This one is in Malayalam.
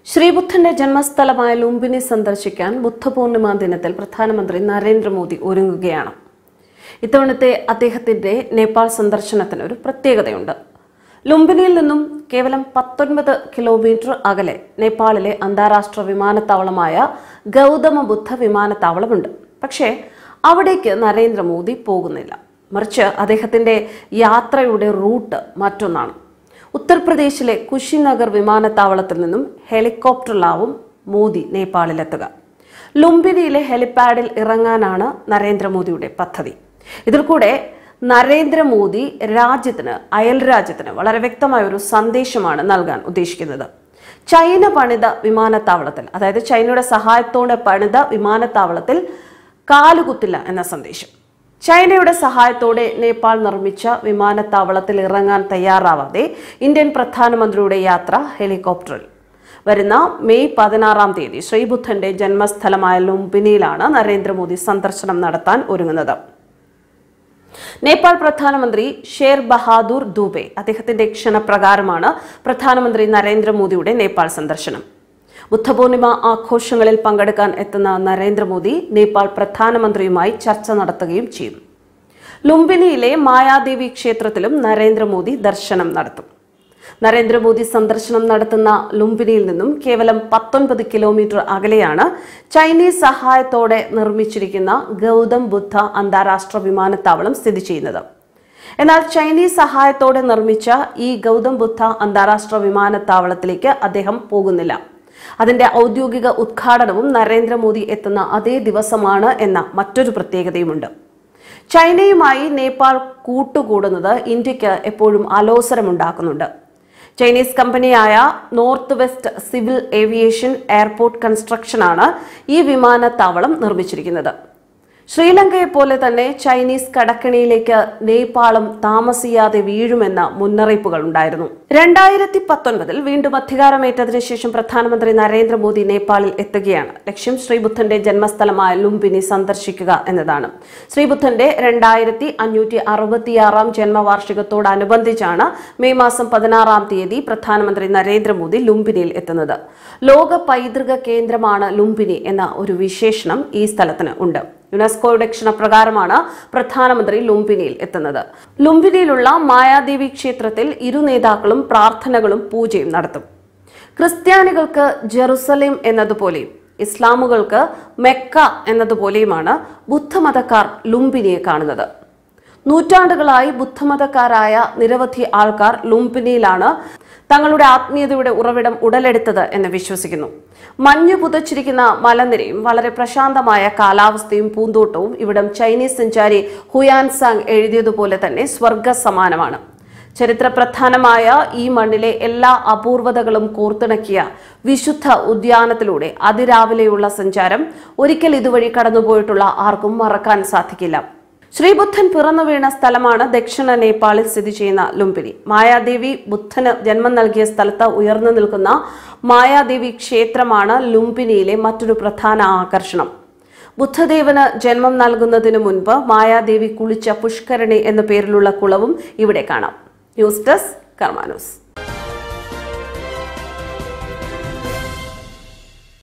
ശ്രീബുദ്ധന്റെ ജന്മസ്ഥലമായ ലുംബിനി സന്ദർശിക്കാൻ ബുദ്ധപൂർണിമ ദിനത്തിൽ പ്രധാനമന്ത്രി നരേന്ദ്രമോദി ഒരുങ്ങുകയാണ് ഇത്തവണത്തെ അദ്ദേഹത്തിന്റെ നേപ്പാൾ സന്ദർശനത്തിന് ഒരു പ്രത്യേകതയുണ്ട് ലുംബിനിയിൽ നിന്നും കേവലം പത്തൊൻപത് കിലോമീറ്റർ അകലെ നേപ്പാളിലെ അന്താരാഷ്ട്ര വിമാനത്താവളമായ ഗൗതമ ബുദ്ധ വിമാനത്താവളമുണ്ട് പക്ഷേ അവിടേക്ക് നരേന്ദ്രമോദി പോകുന്നില്ല മറിച്ച് അദ്ദേഹത്തിന്റെ യാത്രയുടെ റൂട്ട് മറ്റൊന്നാണ് ഉത്തർപ്രദേശിലെ കുശിനഗർ വിമാനത്താവളത്തിൽ നിന്നും ഹെലികോപ്റ്ററിലാവും മോദി നേപ്പാളിലെത്തുക ലുംബിനിയിലെ ഹെലിപാഡിൽ ഇറങ്ങാനാണ് നരേന്ദ്രമോദിയുടെ പദ്ധതി ഇതിൽ കൂടെ നരേന്ദ്രമോദി രാജ്യത്തിന് അയൽ രാജ്യത്തിന് വളരെ വ്യക്തമായ ഒരു സന്ദേശമാണ് നൽകാൻ ഉദ്ദേശിക്കുന്നത് ചൈന പണിത വിമാനത്താവളത്തിൽ അതായത് ചൈനയുടെ സഹായത്തോടെ പണിത വിമാനത്താവളത്തിൽ കാലുകുത്തില്ല എന്ന സന്ദേശം ചൈനയുടെ സഹായത്തോടെ നേപ്പാൾ നിർമ്മിച്ച വിമാനത്താവളത്തിൽ ഇറങ്ങാൻ തയ്യാറാവാതെ ഇന്ത്യൻ പ്രധാനമന്ത്രിയുടെ യാത്ര ഹെലികോപ്റ്ററിൽ വരുന്ന മെയ് പതിനാറാം തീയതി ശ്രീബുദ്ധന്റെ ജന്മസ്ഥലമായ ലുംബിനിയിലാണ് നരേന്ദ്രമോദി സന്ദർശനം നടത്താൻ ഒരുങ്ങുന്നത് നേപ്പാൾ പ്രധാനമന്ത്രി ഷേർ ബഹാദൂർ ദൂബെ അദ്ദേഹത്തിന്റെ ക്ഷണപ്രകാരമാണ് പ്രധാനമന്ത്രി നരേന്ദ്രമോദിയുടെ നേപ്പാൾ സന്ദർശനം ബുദ്ധപൂർണിമ ആഘോഷങ്ങളിൽ പങ്കെടുക്കാൻ എത്തുന്ന നരേന്ദ്രമോദി നേപ്പാൾ പ്രധാനമന്ത്രിയുമായി ചർച്ച നടത്തുകയും ചെയ്യും ലുംബിനിയിലെ മായാദേവി ക്ഷേത്രത്തിലും നരേന്ദ്രമോദി ദർശനം നടത്തും നരേന്ദ്രമോദി സന്ദർശനം നടത്തുന്ന ലുംബിനിയിൽ നിന്നും കേവലം പത്തൊൻപത് കിലോമീറ്റർ അകലെയാണ് ചൈനീസ് സഹായത്തോടെ നിർമ്മിച്ചിരിക്കുന്ന ഗൗതം ബുദ്ധ അന്താരാഷ്ട്ര വിമാനത്താവളം സ്ഥിതി ചെയ്യുന്നത് എന്നാൽ ചൈനീസ് സഹായത്തോടെ നിർമ്മിച്ച ഈ ഗൗതം ബുദ്ധ അന്താരാഷ്ട്ര വിമാനത്താവളത്തിലേക്ക് അദ്ദേഹം പോകുന്നില്ല അതിന്റെ ഔദ്യോഗിക ഉദ്ഘാടനവും നരേന്ദ്രമോദി എത്തുന്ന അതേ ദിവസമാണ് എന്ന മറ്റൊരു പ്രത്യേകതയുമുണ്ട് ചൈനയുമായി നേപ്പാൾ കൂട്ടുകൂടുന്നത് ഇന്ത്യക്ക് എപ്പോഴും അലോസരമുണ്ടാക്കുന്നുണ്ട് ചൈനീസ് കമ്പനിയായ north west civil aviation airport കൺസ്ട്രക്ഷനാണ് ഈ വിമാനത്താവളം നിർമ്മിച്ചിരിക്കുന്നത് ശ്രീലങ്കയെ പോലെ തന്നെ ചൈനീസ് കടക്കണിയിലേക്ക് നേപ്പാളും താമസിയാതെ വീഴുമെന്ന മുന്നറിയിപ്പുകൾ ഉണ്ടായിരുന്നു രണ്ടായിരത്തി പത്തൊൻപതിൽ വീണ്ടും അധികാരമേറ്റതിനു ശേഷം പ്രധാനമന്ത്രി നരേന്ദ്രമോദി നേപ്പാളിൽ എത്തുകയാണ് ലക്ഷ്യം ശ്രീബുദ്ധന്റെ ജന്മസ്ഥലമായ ലുംബിനി സന്ദർശിക്കുക എന്നതാണ് ശ്രീബുദ്ധന്റെ രണ്ടായിരത്തി അഞ്ഞൂറ്റി അറുപത്തിയാറാം ജന്മവാർഷികത്തോടനുബന്ധിച്ചാണ് മെയ് മാസം പതിനാറാം തീയതി പ്രധാനമന്ത്രി നരേന്ദ്രമോദി ലുംബിനിയിൽ എത്തുന്നത് ലോക പൈതൃക കേന്ദ്രമാണ് ലുംബിനി എന്ന ഒരു വിശേഷണം ഈ സ്ഥലത്തിന് ഉണ്ട് യുനെസ്കോയുടെ ക്ഷണപ്രകാരമാണ് പ്രധാനമന്ത്രി ലുംബിനിയിൽ എത്തുന്നത് ലുംബിനിയിലുള്ള മായാദേവി ക്ഷേത്രത്തിൽ ഇരു നേതാക്കളും പ്രാർത്ഥനകളും പൂജയും നടത്തും ക്രിസ്ത്യാനികൾക്ക് ജെറുസലേം എന്നതുപോലെയും ഇസ്ലാമുകൾക്ക് മെക്ക എന്നതുപോലെയുമാണ് ബുദ്ധമതക്കാർ ലുംബിനിയെ കാണുന്നത് നൂറ്റാണ്ടുകളായി ബുദ്ധമതക്കാരായ നിരവധി ആൾക്കാർ ലുംബിനിയിലാണ് തങ്ങളുടെ ആത്മീയതയുടെ ഉറവിടം ഉടലെടുത്തത് എന്ന് വിശ്വസിക്കുന്നു മഞ്ഞു പുതച്ചിരിക്കുന്ന മലനിരയും വളരെ പ്രശാന്തമായ കാലാവസ്ഥയും പൂന്തോട്ടവും ഇവിടം ചൈനീസ് സഞ്ചാരി ഹുയാൻ സാങ് എഴുതിയതുപോലെ തന്നെ സ്വർഗ സമാനമാണ് ചരിത്രപ്രധാനമായ ഈ മണ്ണിലെ എല്ലാ അപൂർവതകളും കോർത്തിണക്കിയ വിശുദ്ധ ഉദ്യാനത്തിലൂടെ അതിരാവിലെയുള്ള സഞ്ചാരം ഒരിക്കൽ ഇതുവഴി കടന്നുപോയിട്ടുള്ള ആർക്കും മറക്കാൻ സാധിക്കില്ല ശ്രീബുദ്ധൻ പിറന്നു വീണ സ്ഥലമാണ് ദക്ഷിണ നേപ്പാളിൽ സ്ഥിതി ചെയ്യുന്ന ലുംബിനി മായാദേവി ബുദ്ധന് ജന്മം നൽകിയ സ്ഥലത്ത് ഉയർന്നു നിൽക്കുന്ന മായാദേവി ക്ഷേത്രമാണ് ലുംബിനിയിലെ മറ്റൊരു പ്രധാന ആകർഷണം ബുദ്ധദേവന് ജന്മം നൽകുന്നതിനു മുൻപ് മായാദേവി കുളിച്ച പുഷ്കരണി എന്ന പേരിലുള്ള കുളവും ഇവിടെ കാണാം ന്യൂസ് ഡെസ്ക് കർമാനൂസ്